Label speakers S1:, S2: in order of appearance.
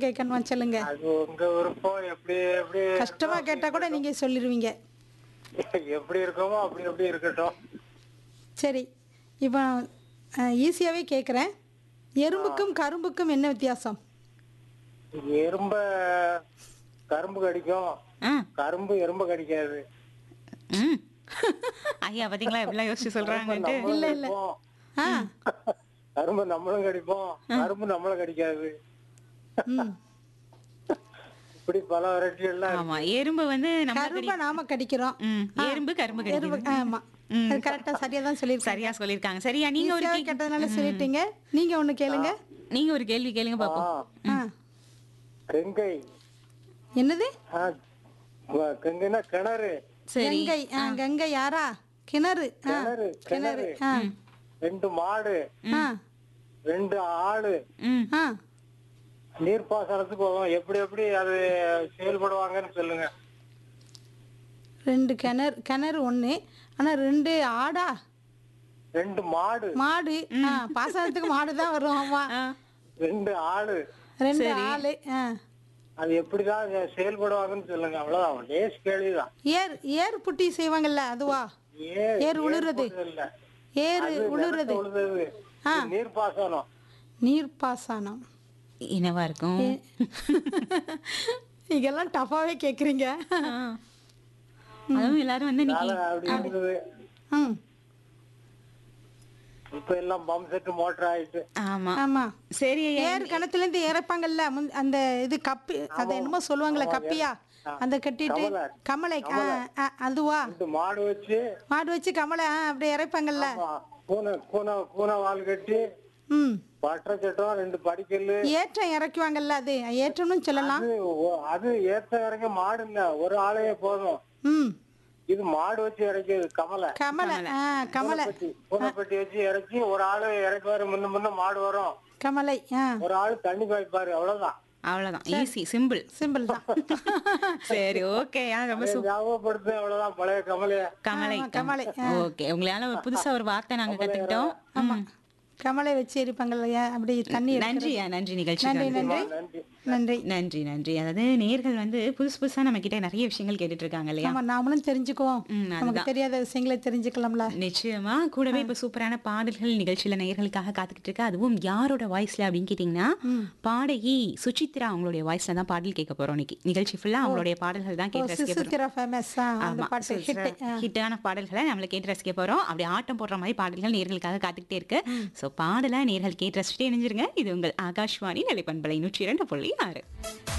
S1: கேட்கணுமா சொல்லுங்க
S2: அது உங்க விருப்பம் எப்படி எப்படி
S1: கஷ்டமா கேட்டா கூட நீங்க சொல்லிடுவீங்க
S2: எப்படி இருக்கோமோ அப்படி எப்படி இருக்கட்டும்
S1: சரி இப்போ ஈஸியாகவே கேட்குறேன் எறும்புக்கும் கரும்புக்கும் என்ன வித்தியாசம்
S2: எறும்ப கரும்பு கடிக்கும்
S3: ஆ
S2: கரும்பு எறும்பு கடிக்காது
S3: ம் ஐயா பாத்தீங்களா எப்படிலாம் யோசிச்சு சொல்றாங்கன்ட்டு
S2: நம்மளும் கடிப்போம்.
S1: ஆ
S2: கரும்பு நம்மளும் கடிப்போம் கரும்பு நம்மளும் கடிக்காது
S1: ம்
S2: இப்படி பல வெரைட்டி எல்லாம்
S3: ஆமா எறும்பு வந்து நம்ம
S1: கரும்பை நாம கடிக்கிறோம்
S3: ம் எறும்பு கரும்பு
S1: எறும்பு
S3: கடிக்குது
S1: ஆமா அது கரெக்டாக சரியாக தான் சொல்லியிருக்கேன்
S3: சரியா சொல்லிருக்காங்க சரியா நீங்க ஒரு
S1: ஈஸியாகவே கேட்டதுனால சொல்லிட்டீங்க நீங்க ஒண்ணு கேளுங்க
S3: நீங்க ஒரு கேள்வி கேளுங்க பாப்போம்
S2: ஆ,
S1: ஆ
S2: கங்கை
S1: என்னது
S2: ஆ, வ- கங்கைன்னா கிணறு
S3: சரி
S1: கங்கை ஆ கங்கை யாரா கிணறு ஆ
S2: கிணறு
S1: கிணறு
S2: கிணறு
S1: ஆ
S2: ரெண்டு மாடு
S1: ஆ
S2: ரெண்டு ஆளு
S3: ம்
S1: ஆ
S2: நீர்ப்பாசனத்துக்கு போவோம் எப்படி எப்படி அது செயல்படுவாங்கன்னு சொல்லுங்க
S1: ரெண்டு கிணறு கிணறு ஒண்ணு ஆனா ரெண்டு ஆடா
S2: ரெண்டு மாடு
S1: மாடு ஆ பாசனத்துக்கு மாடு தான் வரும் ஆமா
S3: ஆ,
S2: ரெண்டு ஆளு
S1: ரெண்டு ஆளு ஆ
S2: அது எப்படிதான் செயல்படுவாங்கன்னு சொல்லுங்க அவ்வளவுதான் லேஸ் கேள்விதான்
S1: ஏர் ஏர் புட்டி செய்வாங்கல்ல அதுவா
S2: ஏ-
S1: ஏர் உழுறது
S2: இல்ல
S1: ஏர்
S2: அது
S1: உழுறது
S2: நிலத்தை உழுறது
S1: ஆ.
S2: இது நீர்ப்பாசனம்
S1: நீர்ப்பாசனம்
S3: என்னவா இருக்கும்
S1: இதெல்லாம் டஃபாவே கேக்குறீங்க
S3: ஆ. அதுவும் எல்லாரும் வந்து இன்னைக்கு
S2: அதனால அப்படி இருந்தது
S1: ம்
S2: இப்ப எல்லாம் பம்ப் செட் மோட்டர் ஆயிட்டு
S3: ஆமா
S1: ஆமா
S3: சரி ஐயா
S1: ஏர் கிணத்துல இருந்து இறப்பாங்கல்ல முந்த்- அந்த இது கப்பி அது என்னமோ சொல்லுவாங்கல்ல கப்பியா அந்த கட்டிட்டு
S2: கமலை.
S1: கமலை ஆ, ஆ, அதுவா
S2: ரெண்டு மாடு வச்சு
S1: மாடு வச்சு கமலை ஆ, அப்படியே இறைப்பாங்கல்ல
S2: ஆ, கூனை கூனை கூனை வால் கட்டி
S1: ம்
S2: பட்டை சட்டம் ரெண்டு படிக்கல்லு
S1: ஏற்றம் இறக்குவாங்கல்ல அது ஏற்றம்னு சொல்லலாம்
S2: அது ஒ- அது ஏத்த இறங்க மாடு இல்ல ஒரு ஆளையே போதும்
S1: ம்
S2: இது மாடு வச்சு இறக்கிது கமலை
S1: கமலை ஆ கமலை
S2: பெட்டி பூனைப்பட்டி வச்சு இறக்கி ஒரு ஆளு இறக்குவாரு முன்ன முன்ன மாடு வரும்
S1: கமலை ஆ
S2: ஒரு ஆளு தண்ணி பாய்ப்பாரு அவ்வளவுதான்
S3: அவ்வளவுதான் ஈஸி சிம்பிள்
S1: சிம்பிள் தான்
S3: சரி ஓகே ரொம்ப
S2: அதை ஞாபகப்படுத்து அவ்வளவுதான் பழைய கமலைய
S3: கமலை
S1: ஆமா, கமலை,
S3: ஓகே உங்களால ஒரு புதுசா ஒரு வார்த்தை நாங்க கத்துக்கிட்டோம் ம்.
S1: கமலை வச்சு எரிப்பாங்கல்ல அப்படி தண்ணி எடுக்கிறது.
S3: நன்றி ஐயா, நன்றி நிகழ்ச்சி
S1: நன்றி நன்றி
S2: நன்றி
S1: நன்றி
S3: நன்றி நன்றி அதாவது நேர்கள் வந்து புதுசு புதுசா நம்ம கிட்ட நிறைய விஷயங்கள் கேட்டுட்டு இருக்காங்க இல்லையா
S1: ஆமா நாமளும் தெரிஞ்சுக்குவோம்
S3: ம்,
S1: நமக்கு தெரியாத விஷயங்களை தெரிஞ்சுக்கலாம்ல
S3: நிச்சயமா கூடவே இப்ப சூப்பரான பாடல்கள் நிகழ்ச்சியில நேயர்களுக்காக காத்துக்கிட்டு இருக்கு அதுவும் யாரோட வாய்ஸ்ல அப்படின்னு கேட்டீங்கன்னா பாடகி சுசித்ரா அவங்களுடைய வாய்ஸ்ல தான் பாடல் கேட்க போறோம் இன்னைக்கு நிகழ்ச்சி ஃபுல்லா அவங்களுடைய பாடல்கள் தான் கேட்டு ரசிக்க போறோம்
S1: சுசித்திரா ஃபேமஸ் அந்த
S3: ஆமா
S1: பாட்டு ஹிட்
S3: ஹிட்டான பாடல்களை நம்மள கேட்டு ரசிக்க போறோம் அப்படி ஆட்டம் போடுற மாதிரி பாடல்கள் நேர்களுக்காக காத்துக்கிட்டே இருக்கு சோ பாடலை நேர்கள் கேட்டு ரசிச்சுட்டே இணைஞ்சிருங்க இது உங்கள் ஆகாஷ்வாணி நிலைப்பண்பலை நூற்றி இரண்டு புள்ளி ஆறு